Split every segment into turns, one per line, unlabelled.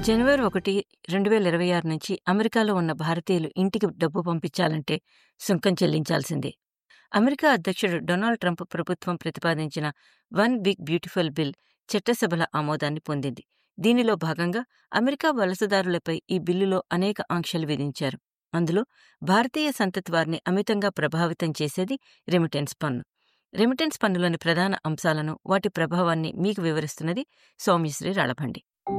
జనవరి ఒకటి రెండు వేల ఇరవై ఆరు నుంచి అమెరికాలో ఉన్న భారతీయులు ఇంటికి డబ్బు పంపించాలంటే సుంకం చెల్లించాల్సిందే అమెరికా అధ్యక్షుడు డొనాల్డ్ ట్రంప్ ప్రభుత్వం ప్రతిపాదించిన వన్ బిగ్ బ్యూటిఫుల్ బిల్ చట్టసభల ఆమోదాన్ని పొందింది దీనిలో భాగంగా అమెరికా వలసదారులపై ఈ బిల్లులో అనేక ఆంక్షలు విధించారు అందులో భారతీయ సంతతి వారిని అమితంగా ప్రభావితం చేసేది రెమిటెన్స్ పన్ను రెమిటెన్స్ పన్నులోని ప్రధాన అంశాలను వాటి ప్రభావాన్ని మీకు వివరిస్తున్నది సౌమ్యశ్రీ రాళభండి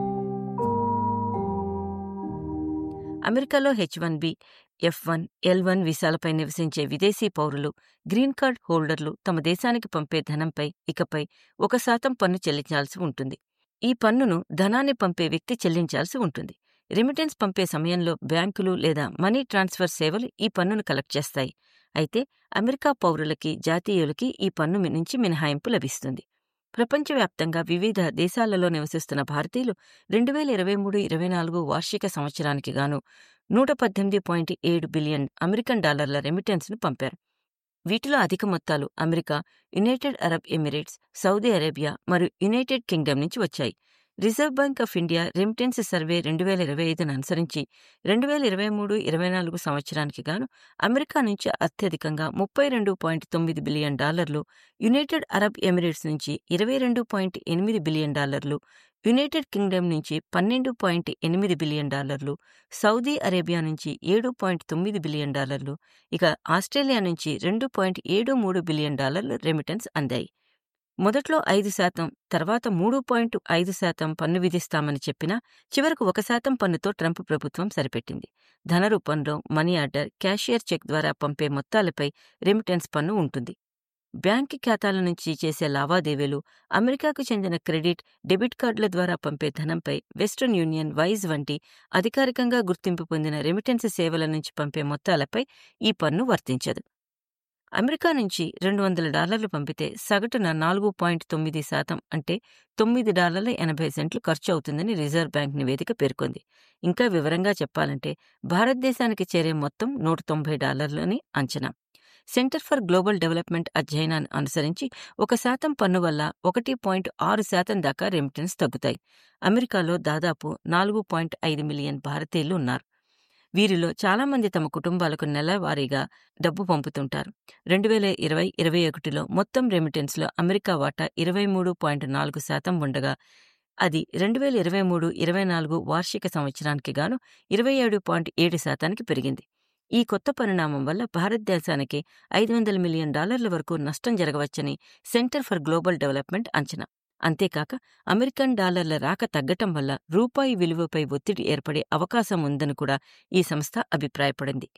అమెరికాలో H one B F one L one వీసాలపై నివసించే విదేశీ పౌరులు గ్రీన్ కార్డ్ హోల్డర్లు తమ దేశానికి పంపే ధనంపై ఇకపై ఒక శాతం పన్ను చెల్లించాల్సి ఉంటుంది ఈ పన్నును ధనాన్ని పంపే వ్యక్తి చెల్లించాల్సి ఉంటుంది రెమిటెన్స్ పంపే సమయంలో బ్యాంకులు లేదా మనీ ట్రాన్స్ఫర్ సేవలు ఈ పన్నును కలెక్ట్ చేస్తాయి అయితే అమెరికా పౌరులకి జాతీయులకి ఈ పన్ను నుంచి మినహాయింపు లభిస్తుంది ప్రపంచవ్యాప్తంగా వివిధ దేశాలలో నివసిస్తున్న భారతీయులు రెండు వేల ఇరవై మూడు ఇరవై నాలుగు వార్షిక సంవత్సరానికి గాను నూట పద్దెనిమిది పాయింట్ ఏడు బిలియన్ అమెరికన్ డాలర్ల రెమిటెన్స్ను పంపారు వీటిలో అధిక మొత్తాలు America United Arab Emirates Saudi Arabia మరియు యునైటెడ్ కింగ్డమ్ నుంచి వచ్చాయి Reserve Bank of India remittance survey రెండు వేల ఇరవై ఐదును అనుసరించి రెండు వేల ఇరవై మూడు ఇరవై నాలుగు సంవత్సరానికి గాను అమెరికా నుంచి అత్యధికంగా ముప్పై రెండు పాయింట్ తొమ్మిది బిలియన్ డాలర్లు యునైటెడ్ అరబ్ ఎమిరేట్స్ నుంచి ఇరవై రెండు పాయింట్ ఎనిమిది బిలియన్ డాలర్లు యునైటెడ్ కింగ్డమ్ నుంచి పన్నెండు పాయింట్ ఎనిమిది బిలియన్ డాలర్లు సౌదీ అరేబియా నుంచి ఏడు పాయింట్ తొమ్మిది బిలియన్ డాలర్లు ఇక ఆస్ట్రేలియా నుంచి రెండు పాయింట్ ఏడు మూడు బిలియన్ డాలర్లు రెమిటెన్స్ అందాయి మొదట్లో ఐదు శాతం తర్వాత మూడు పాయింట్ ఐదు శాతం పన్ను విధిస్తామని చెప్పినా చివరకు ఒక శాతం పన్నుతో ట్రంప్ ప్రభుత్వం సరిపెట్టింది ధన రూపంలో మనీ ఆర్డర్ క్యాషియర్ చెక్ ద్వారా పంపే మొత్తాలపై రెమిటెన్స్ పన్ను ఉంటుంది బ్యాంక్ ఖాతాల నుంచి చేసే లావాదేవీలు అమెరికాకు చెందిన క్రెడిట్ డెబిట్ కార్డుల ద్వారా పంపే ధనంపై వెస్ట్రన్ యూనియన్ వైజ్ వంటి అధికారికంగా గుర్తింపు పొందిన రెమిటెన్స్ సేవల నుంచి పంపే మొత్తాలపై ఈ పన్ను వర్తించదు అమెరికా నుంచి రెండు వందల డాలర్లు పంపితే సగటున నాలుగు పాయింట్ తొమ్మిది శాతం అంటే తొమ్మిది డాలర్ల ఎనభై సెంట్లు ఖర్చు అవుతుందని రిజర్వ్ బ్యాంక్ నివేదిక పేర్కొంది ఇంకా వివరంగా చెప్పాలంటే భారతదేశానికి చేరే మొత్తం నూట తొంభై డాలర్లని అంచనా సెంటర్ ఫర్ గ్లోబల్ డెవలప్మెంట్ అధ్యయనాన్ని అనుసరించి ఒక శాతం పన్ను వల్ల ఒకటి పాయింట్ ఆరు శాతం దాకా రెమిటెన్స్ తగ్గుతాయి అమెరికాలో దాదాపు నాలుగు పాయింట్ ఐదు మిలియన్ భారతీయులు ఉన్నారు వీరిలో చాలామంది తమ కుటుంబాలకు నెలవారీగా డబ్బు పంపుతుంటారు రెండు వేల ఇరవై ఇరవై ఒకటిలో మొత్తం రెమిటెన్స్లో అమెరికా వాటా ఇరవై మూడు పాయింట్ నాలుగు శాతం ఉండగా అది రెండు వేల ఇరవై మూడు ఇరవై నాలుగు వార్షిక సంవత్సరానికి గాను ఇరవై ఏడు పాయింట్ ఏడు శాతానికి పెరిగింది ఈ కొత్త పరిణామం వల్ల భారతదేశానికి ఐదు వందల మిలియన్ డాలర్ల వరకు నష్టం జరగవచ్చని సెంటర్ ఫర్ గ్లోబల్ డెవలప్మెంట్ అంచనా అంతేకాక అమెరికన్ డాలర్ల రాక తగ్గటం వల్ల రూపాయి విలువపై ఒత్తిడి ఏర్పడే అవకాశం ఉందని కూడా ఈ సంస్థ అభిప్రాయపడింది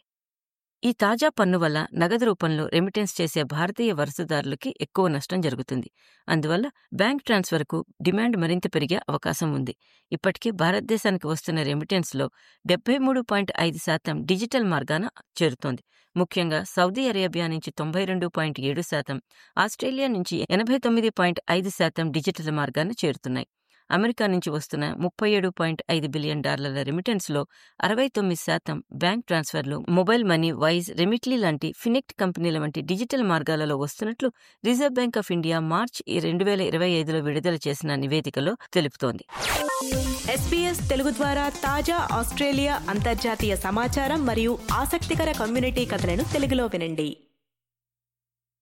ఈ తాజా పన్ను వల్ల నగదు రూపంలో రెమిటెన్స్ చేసే భారతీయ వరుసదారులకి ఎక్కువ నష్టం జరుగుతుంది అందువల్ల బ్యాంక్ ట్రాన్స్ఫర్కు డిమాండ్ మరింత పెరిగే అవకాశం ఉంది ఇప్పటికే భారతదేశానికి వస్తున్న రెమిటెన్స్లో డెబ్బై మూడు పాయింట్ ఐదు శాతం డిజిటల్ మార్గాన చేరుతోంది ముఖ్యంగా సౌదీ అరేబియా నుంచి తొంభై రెండు పాయింట్ ఏడు శాతం ఆస్ట్రేలియా నుంచి ఎనభై తొమ్మిది పాయింట్ ఐదు శాతం డిజిటల్ మార్గాన చేరుతున్నాయి అమెరికా నుంచి వస్తున్న ముప్పై ఏడు పాయింట్ ఐదు బిలియన్ డాలర్ల రెమిటెన్స్లో అరవై తొమ్మిది శాతం బ్యాంక్ ట్రాన్స్ఫర్లు మొబైల్ మనీ వైజ్ రెమిట్లీ లాంటి ఫినెక్ట్ కంపెనీల వంటి డిజిటల్ మార్గాలలో వస్తున్నట్లు Reserve Bank of India March రెండు వేల ఇరవై ఐదులో విడుదల చేసిన నివేదికలో తెలుపుతోంది
ఎస్పీఎస్ తెలుగు ద్వారా తాజా ఆస్ట్రేలియా అంతర్జాతీయ సమాచారం మరియు ఆసక్తికర కమ్యూనిటీ కథలను తెలుగులో వినండి